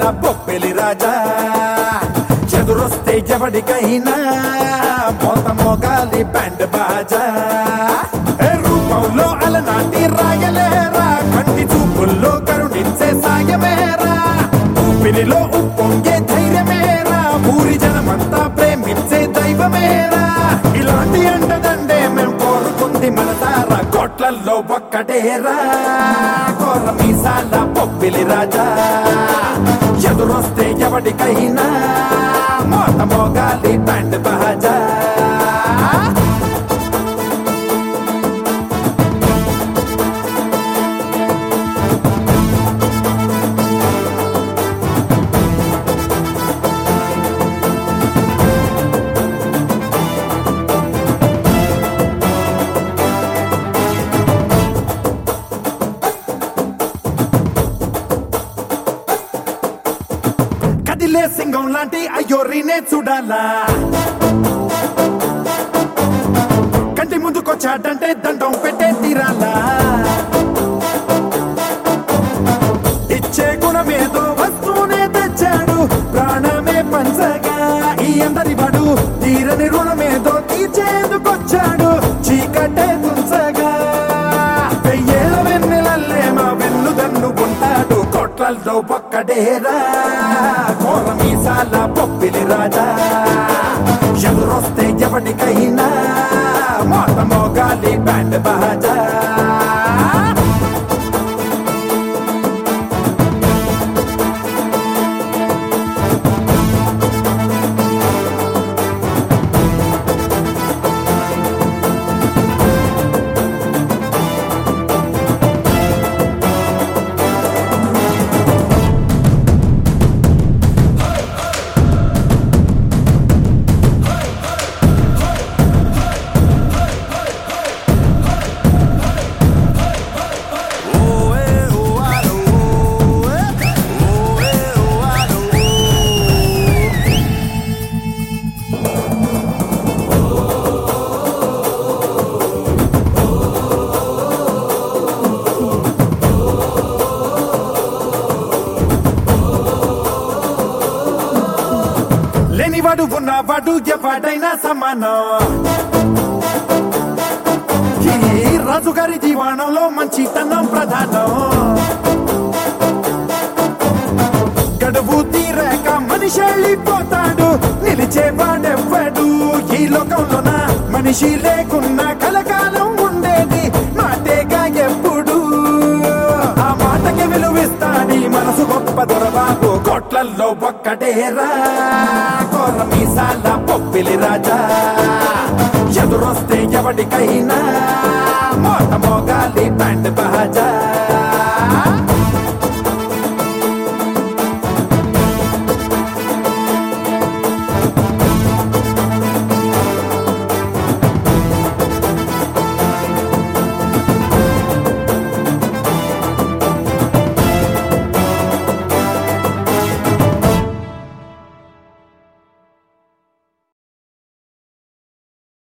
బొప్పెలి రాజా ఎదురొస్తే ఎవడికైనా మోత మోగాలి బ్యాండ్ బాజా ఏ రూపంలో అలనాటి రాయలేరా కంటి చూపుల్లో కరుణించే సాయమేరా ఊపిరిలో ఉప్పొంగే ధైర్యమేరా ఊరి జనమంతా ప్రేమించే దైవమేరా ఇలాంటి అండదండే మేం కోరుకుంది మనసారా కోట్లల్లో ఒక్కటేరా కోర మీసాల పొప్పిలి రాజా ఎదురొస్తే ఎవడికైనా మోత మోగాలి బ్యాండ్ బాజా కదిలే సింగం లాంటి అయ్యోరినే చూడాలా కంటి ముందుకొచ్చాడంటే దండం పెట్టే తీరాలా ఇచ్చే గుణమేదో వస్తూనే తెచ్చాడు ప్రాణమే పంచగా ఈ అందరి వాడు తీరని రుణమేదో తీర్చేందుకొచ్చాడు చీకటే తుంచగా వెయ్యేళ్ళ వెన్నెలల్లే మా వెన్నుదన్ను ఉంటాడు కోట్లల్లో ఒక్కడేరా కోర మీసాల పొప్పిలి రాజా ఎదురొస్తే ఎవరికైనా మోత మోగాలి బ్యాండ్ బాజా లేనివాడు ఉన్నవాడు ఎవడైనా సమానం ఈ రాజుగారి జీవనంలో మంచితనం ప్రధానం గడువు తీరాక మనిషి వెళ్ళిపోతాడు నిలిచేవాడెవ్వడు ఈ లోకంలోన మనిషి లేకున్నా కలకాలం ఉండేది మాటేగా ఎప్పుడు ఆ మాటకి విలువిస్తాడి మనసు గొప్ప దొరబాబు కోట్లల్లో ఒక్కటేరా కోర మీసాల పొప్పిలి రాజా ఎదురొస్తే ఎవడికైనా మోత మోగాలి బ్యాండ్ బాజా